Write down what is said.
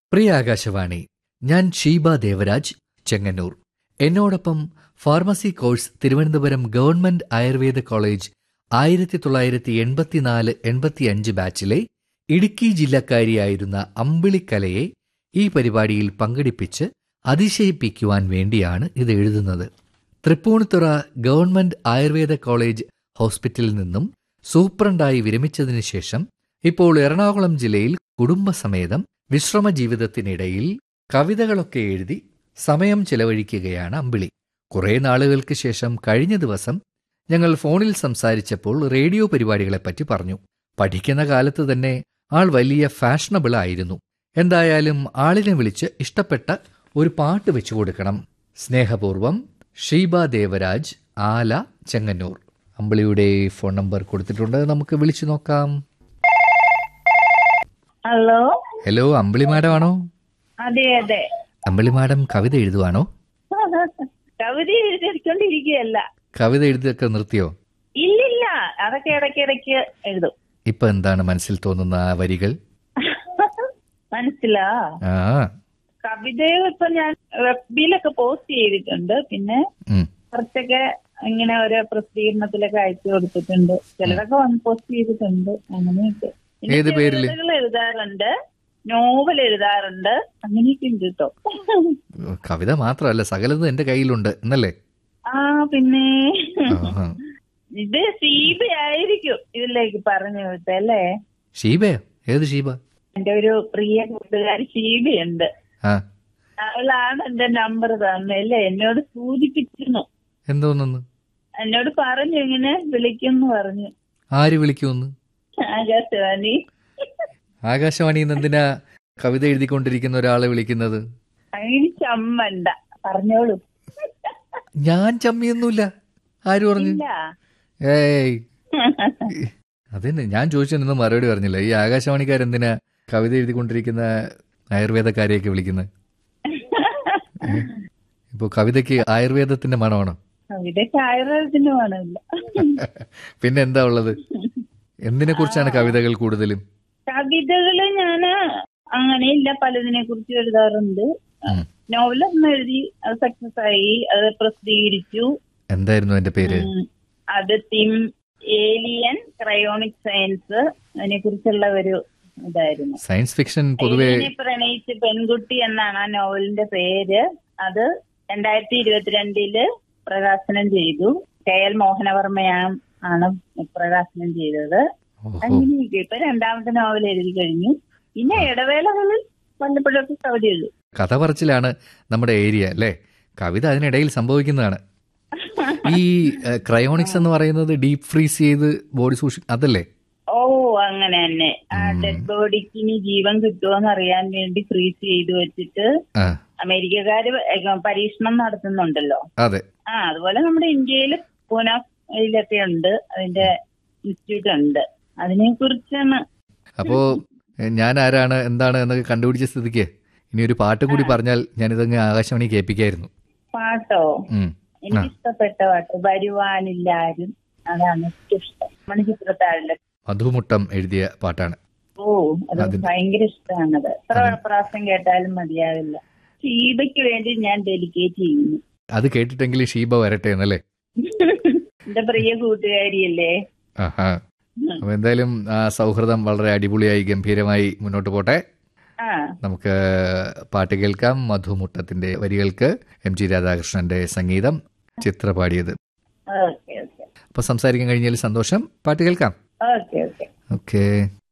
പ്രിയ ആകാശവാണി ഞാൻ ഷീബ ദേവരാജ് ചെങ്ങന്നൂർ എന്നോടൊപ്പം pharmacy course Thiruvananthapuram government Ayurveda college ആയിരത്തി തൊള്ളായിരത്തി എൺപത്തിനാല് എൺപത്തിയഞ്ച് ബാച്ചിലെ ഇടുക്കി ജില്ലക്കാരിയായിരുന്ന അമ്പിളിക്കലയെ ഈ പരിപാടിയിൽ പങ്കെടുപ്പിച്ച് അതിശയിപ്പിക്കുവാൻ വേണ്ടിയാണ് ഇത് എഴുതുന്നത് തൃപ്പൂണിത്തുറ ഗവൺമെന്റ് ആയുർവേദ കോളേജ് ഹോസ്പിറ്റലിൽ നിന്നും സൂപ്രണ്ടായി വിരമിച്ചതിനു ശേഷം ഇപ്പോൾ എറണാകുളം ജില്ലയിൽ കുടുംബസമേതം വിശ്രമ ജീവിതത്തിനിടയിൽ കവിതകളൊക്കെ എഴുതി സമയം ചെലവഴിക്കുകയാണ് അമ്പിളി കുറേ നാളുകൾക്ക് ശേഷം കഴിഞ്ഞ ദിവസം ഞങ്ങൾ ഫോണിൽ സംസാരിച്ചപ്പോൾ റേഡിയോ പരിപാടികളെപ്പറ്റി പറഞ്ഞു പഠിക്കുന്ന കാലത്ത് തന്നെ ആൾ വലിയ ഫാഷനബിൾ ആയിരുന്നു എന്തായാലും ആളിനെ വിളിച്ച് ഇഷ്ടപ്പെട്ട ഒരു പാട്ട് വെച്ചു കൊടുക്കണം സ്നേഹപൂർവം ഷീബ ദേവരാജ് ആല ചെങ്ങന്നൂർ അമ്പിളിയുടെ ഫോൺ നമ്പർ കൊടുത്തിട്ടുണ്ട് നമുക്ക് വിളിച്ചു നോക്കാം ഹലോ ഹലോ അമ്പിളി മാഡം ആണോ അതെ അതെ അമ്പിളി മാഡം കവിത എഴുതുവാണോ കവിത എഴുതിക്കൊണ്ടിരിക്കുകയല്ല കവിത എഴുതിയൊക്കെ നിർത്തിയോ ഇല്ലില്ല അതൊക്കെ ഇടയ്ക്ക് ഇടയ്ക്ക് എഴുതും ഇപ്പൊ എന്താണ് മനസ്സിൽ തോന്നുന്ന ആ വരികൾ മനസ്സിലാ ആ കവിതകൾ ഇപ്പൊ ഞാൻ വെബിലൊക്കെ പോസ്റ്റ് ചെയ്തിട്ടുണ്ട് പിന്നെ ഉം. കുറച്ചൊക്കെ ഇങ്ങനെ ഓരോ പ്രസിദ്ധീകരണത്തിലൊക്കെ അയച്ചു കൊടുത്തിട്ടുണ്ട് ചിലതൊക്കെ വന്ന് പോസ്റ്റ് ചെയ്തിട്ടുണ്ട് അങ്ങനെയൊക്കെ പിന്നെ ഏത് പേരില്? ചെറുകഥകൾ എഴുതാറുണ്ട് നോവൽ എഴുതാറുണ്ട് അങ്ങനെയൊക്കെ ഉണ്ട് കേട്ടോ കവിത മാത്രമല്ല സകലതും എന്റെ കയ്യിലുണ്ട് എന്നല്ലേ ആ പിന്നെ ആഹാ. ഇത് സീബയായിരിക്കും ഇതിലേക്ക് പറഞ്ഞു വിട്ടല്ലേ ഷീബയോ ഏത് ഷീബ എന്റെ ഒരു പ്രിയ കൂട്ടുകാരി ഷീബയുണ്ട് ആ അവളാണ് എന്റെ നമ്പർ തന്നല്ലേ എന്നോട് സൂചിപ്പിച്ചിരുന്നു എന്തോന്നു എന്നോട് പറഞ്ഞു ഇങ്ങനെ വിളിക്കുന്നു പറഞ്ഞു ആര് വിളിക്കുമെന്ന് ആകാശവാണി ആകാശവാണിയിൽ നിന്ന് എന്തിനാ കവിത എഴുതിക്കൊണ്ടിരിക്കുന്ന ഒരാളെ വിളിക്കുന്നത് അതിന് ചമ്മണ്ട പറഞ്ഞോളൂ ഞാൻ ചമ്മിയൊന്നുമില്ല ആര് പറഞ്ഞു ഇല്ല ഏയ് അതിന് ഞാൻ ചോദിച്ചതിനൊന്നും മറുപടി പറഞ്ഞില്ല ഈ ആകാശവാണിക്കാരെന്തിനാ കവിത എഴുതിക്കൊണ്ടിരിക്കുന്ന ആയുർവേദക്കാരെയൊക്കെ വിളിക്കുന്നത് ഇപ്പൊ കവിതയ്ക്ക് ആയുർവേദത്തിന്റെ മണമാണോ കവിതയ്ക്ക് ആയുർവേദത്തിന് വേണമില്ല പിന്നെ എന്താ ഉള്ളത് എന്തിനെ കുറിച്ചാണ് കവിതകൾ കൂടുതലും കവിതകള് ഞാന് അങ്ങനെയില്ല പലതിനെ കുറിച്ച് എഴുതാറുണ്ട് ഉം. നോവലൊന്നും എഴുതി അത് സക്സസ് ആയി അത് പ്രസിദ്ധീകരിച്ചു എന്തായിരുന്നു എന്റെ പേര് ഉം. അത് തിം ഏലിയൻ ക്രയോണിക് സയൻസ് അതിനെ കുറിച്ചുള്ള ഒരു ഇതായിരുന്നു സയൻസ് ഫിക്ഷൻ പൊതുവെ ഏലിയനെ പ്രണയിച്ച പെൺകുട്ടി എന്നാണ് ആ നോവലിന്റെ പേര് അത് രണ്ടായിരത്തി ഇരുപത്തിരണ്ടില് പ്രകാശനം ചെയ്തു കെ എൽ മോഹനവർമ്മയാണ് ആണ് പ്രകാശനം ചെയ്തത് ഓഹോ അങ്ങനെയൊക്കെ ഇപ്പൊ രണ്ടാമത്തെ നോവൽ എഴുതി കഴിഞ്ഞു പിന്നെ ഇടവേളകളിൽ വല്ലപ്പോഴൊക്കെ കവിത എഴുതും കഥ പറച്ചിലാണ് നമ്മുടെ ഏരിയ അല്ലേ കവിത അതിനിടയിൽ സംഭവിക്കുന്നതാണ് ഈ ക്രയോണിക്സ് എന്ന് പറയുന്നത് ഡീപ് ഫ്രീസ് ചെയ്ത് ബോഡി സൂക്ഷി അതല്ലേ ഓ അങ്ങനെ തന്നെ ആ ഡെഡ് ബോഡിക്ക് ഇനി ജീവൻ കിട്ടുമോന്ന് അറിയാൻ വേണ്ടി ഫ്രീസ് ചെയ്ത് വെച്ചിട്ട് ആ അമേരിക്കക്കാര് പരീക്ഷണം നടത്തുന്നുണ്ടല്ലോ അതെ ആ അതുപോലെ നമ്മുടെ ഇന്ത്യയിൽ പൂനെയിലൊക്കെ ഉണ്ട് അതിന്റെ ഇൻസ്റ്റിറ്റ്യൂട്ട് ഉണ്ട് അതിനെ കുറിച്ചാണ് അപ്പോ എ, ഞാൻ ആരാണ് എന്താണ് എന്നൊക്കെ കണ്ടുപിടിച്ച സ്ഥിതിക്ക് ഇനി ഒരു പാട്ട് കൂടി പറഞ്ഞാൽ ഞാനിതങ്ങ് ആകാശവാണി കേൾപ്പിക്കായിരുന്നു പാട്ടോ ഉം. എനിക്ക് ഇഷ്ടപ്പെട്ട പാട്ട് വരുവാനില്ലാരും അതാണ് ഏറ്റവും ഇഷ്ടം മണിച്ചിത്രത്താഴിലെ മധുമുട്ടം എഴുതിയ പാട്ടാണ് ഓ അത് ഭയങ്കര ഇഷ്ടമാണത് എത്ര പ്രാവശ്യം കേട്ടാലും മതിയാവില്ല ഷീബയ്ക്ക് വേണ്ടി ഞാൻ ഡെലിക്കേറ്റ് ചെയ്യുന്നു അത് കേട്ടിട്ടെങ്കിലും ഷീബ വരട്ടെ എന്നല്ലേ എന്റെ പ്രിയ കൂട്ടുകാരിയല്ലേ ആഹാ അപ്പൊ എന്തായാലും ആ സൗഹൃദം വളരെ അടിപൊളിയായി ഗംഭീരമായി മുന്നോട്ട് പോട്ടെ ആ നമുക്ക് പാട്ട് കേൾക്കാം മധുമുട്ടത്തിന്റെ വരികൾക്ക് എം ജി രാധാകൃഷ്ണന്റെ സംഗീതം ചിത്ര പാടിയത് ഓക്കെ ഓക്കെ അപ്പൊ സംസാരിക്കാൻ കഴിഞ്ഞാൽ സന്തോഷം പാട്ട് കേൾക്കാം ഓക്കെ ഓക്കെ ഓക്കേ